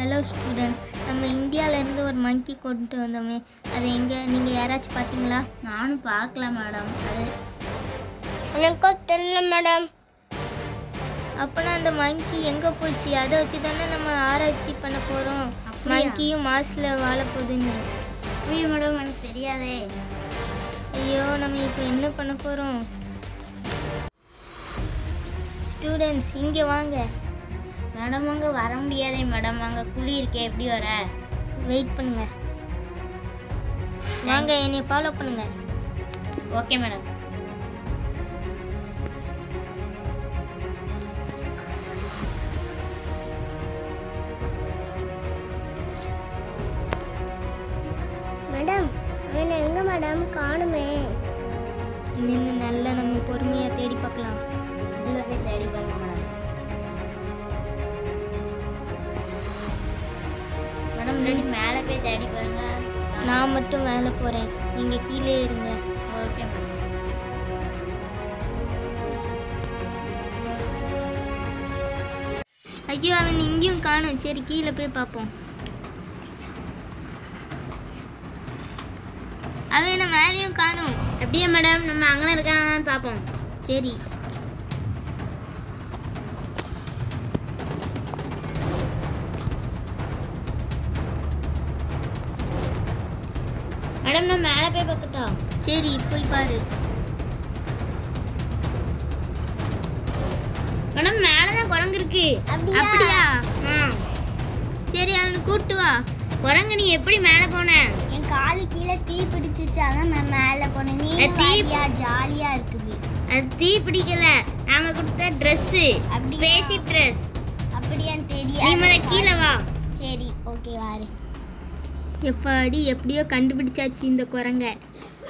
Hello student நம்ம இந்தியாவிலேருந்து ஒரு மங்கி கொண்டு வந்தோமே அது எங்கே நீங்கள் யாராச்சும் பார்த்தீங்களா நானும் பார்க்கல மேடம் அது எனக்கும் தெரியல மேடம் அப்போனா அந்த மங்கி எங்கே போச்சு அதை வச்சு தானே நம்ம ஆராய்ச்சி பண்ண போகிறோம் அப்படியா? மங்கியும் மாசில் வாழ போகுதுன்னு அப்படியே மேடம் எனக்கு தெரியாதே ஐயோ நம்ம இப்போ என்ன பண்ண போகிறோம் ஸ்டூடெண்ட்ஸ் இங்கே வாங்க மேடம் அங்கே வர முடியாதே மேடம் அங்கே குழி இருக்கே எப்படி வர வெயிட் பண்ணுங்க வாங்க என்னை ஃபாலோ பண்ணுங்க ஓகே மேடம் மேடம் அவனை எங்க மேடம் காணுமே நின்று நல்லா நம்ம பொறுமையாக தேடி பார்க்கலாம் உள்ள போய் தேடி பாருங்க மேடம் மேடம் முன்னாடி மேலே போய் தேடி பாருங்க நான் மட்டும் வேலை போகிறேன் நீங்கள் கீழே இருங்க ஓகே மேடம் ஐயோ அவன் இங்கேயும் காணும் சரி கீழே போய் பார்ப்போம் அவனை மேலேயும் காணும் அப்படியே மேடம் நம்ம அங்கே இருக்கான்னு பார்ப்போம் சரி மேடம் நம்ம மேலே போய் பார்க்கட்டோம் சரி போய் பாரு மேடம் மேலே தான் குரங்கு இருக்கு அப்படியா? அப்படியா ஆ சரி அவனை கூட்டு வா குரங்கு நீ எப்படி மேலே போன என் காலு கீழே தீ பிடிச்சிருச்சு அதான் நான் மேலே போனேன் நீ ஏ, தீ- தீயா ஜாலியா இருக்குது அது தீ பிடிக்கல நாங்க கொடுத்த Dress அப்படியா? ஸ்பேசிப் ட்ரெஸ் அப்படியான்னு நீ தெரியாது முத கீழே வா சரி ஓகே வாரு எப்பாடி எப்படியோ கண்டுபிடிச்சாச்சு இந்த குரங்க